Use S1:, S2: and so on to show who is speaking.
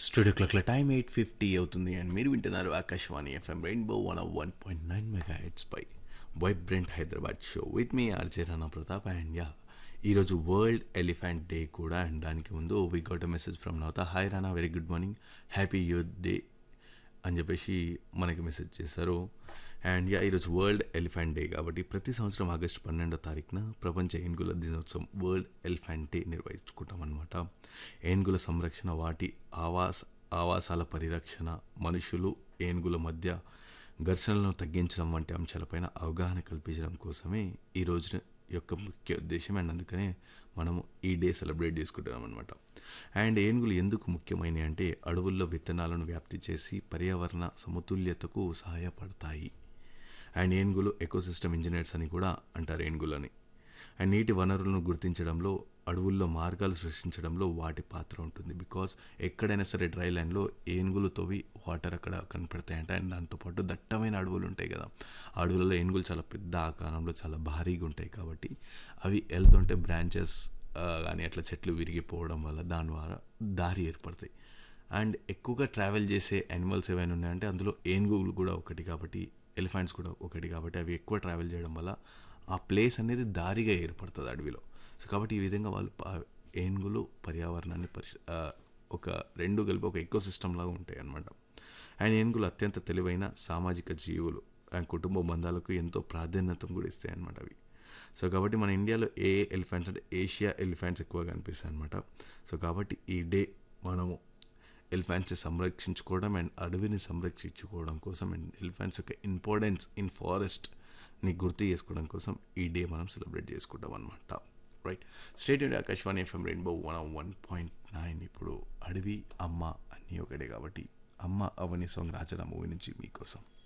S1: studio క్లాక్ల time eight fifty అవుతుంది and మీరు వింటున్నారు Akashvani FM Rainbow one one point nine mega hertz పై వైబ్రెంట్ హైదరాబాద్ షో విత్ మీ RJ Rana Pratap and yeah ఈరోజు వరల్డ్ ఎలిఫెంట్ డే కూడా అండ్ దానికి ముందు we got a message from Navatha hi Rana very good morning happy youth day అని చెప్పేసి మనకి మెసేజ్ చేశారు అండ్ యా ఈరోజు వరల్డ్ ఎలిఫెంట్ డే కాబట్టి ప్రతి సంవత్సరం ఆగస్టు పన్నెండో తారీఖున ప్రపంచ ఏనుగుల దినోత్సవం వరల్డ్ ఎలిఫెంట్ డే నిర్వహించుకుంటాం అనమాట ఏనుగుల సంరక్షణ వాటి ఆవాస ఆవాసాల పరిరక్షణ మనుషులు ఏనుగుల మధ్య ఘర్షణలను తగ్గించడం వంటి అంశాలపైన అవగాహన కల్పించడం కోసమే ఈ రోజు యొక్క ముఖ్య ఉద్దేశం అండ్ అందుకనే మనము ఈ డే సెలబ్రేట్ చేసుకుంటున్నాం అనమాట అండ్ ఏనుగులు ఎందుకు ముఖ్యమైనవి అంటే అడవుల్లో విత్తనాలను వ్యాప్తి చేసి పర్యావరణ సమతుల్యతకు సహాయపడతాయి అండ్ ఏనుగులు ఎకోసిస్టమ్ ఇంజనీర్స్ అని కూడా అంటారు ఏనుగులని అండ్ నీటి వనరులను గుర్తించడంలో అడవుల్లో మార్గాలు సృష్టించడంలో వాటి పాత్ర ఉంటుంది బికాస్ ఎక్కడైనా సరే డ్రై ల్యాండ్లో ఏనుగులు తవ్వి వాటర్ అక్కడ కనపడతాయంట అండ్ దాంతోపాటు దట్టమైన అడవులు ఉంటాయి కదా ఆ అడవులలో ఏనుగులు చాలా పెద్ద ఆకారంలో చాలా భారీగా ఉంటాయి కాబట్టి అవి వెళ్తుంటే బ్రాంచెస్ కానీ అట్లా చెట్లు విరిగిపోవడం వల్ల దాని ద్వారా దారి ఏర్పడతాయి అండ్ ఎక్కువగా ట్రావెల్ చేసే యానిమల్స్ ఏవైనా ఉన్నాయంటే అందులో ఏనుగులు కూడా ఒకటి కాబట్టి ఎలిఫెంట్స్ కూడా ఒకటి కాబట్టి అవి ఎక్కువ ట్రావెల్ చేయడం వల్ల ఆ ప్లేస్ అనేది దారిగా ఏర్పడుతుంది అడవిలో సో కాబట్టి ఈ విధంగా వాళ్ళు ప- ఏనుగులు పర్యావరణాన్ని పరిశ ఆ, ఒక రెండు కలిపి ఒక ఎకో సిస్టమ్ లాగా ఉంటాయి అన్నమాట అండ్ ఏనుగులు అత్యంత తెలివైన సామాజిక జీవులు అండ్ కుటుంబ బంధాలకు ఎంతో ప్రాధాన్యత కూడా ఇస్తాయి అన్నమాట అవి సో కాబట్టి మన ఇండియాలో ఏ ఎలిఫెంట్స్ అంటే ఏషియా ఎలిఫెంట్స్ ఎక్కువగా కనిపిస్తాయి అనమాట సో కాబట్టి ఈ డే మనము ఎలిఫెంట్స్ సంరక్షించుకోవడం అండ్ అడవిని సంరక్షించుకోవడం కోసం అండ్ ఎలిఫెంట్స్ యొక్క ఇంపార్టెన్స్ ఇన్ ఫారెస్ట్ని గుర్తు చేసుకోవడం కోసం ఈ డే మనం సెలబ్రేట్ చేసుకుంటాం అనమాట right stay Akashvani FM Rainbow one one point nine ఇప్పుడు అడవి అమ్మ అన్నీ ఒకటే కాబట్టి అమ్మ అవని సాంగ్ రాజన మూవీ నుంచి మీకోసం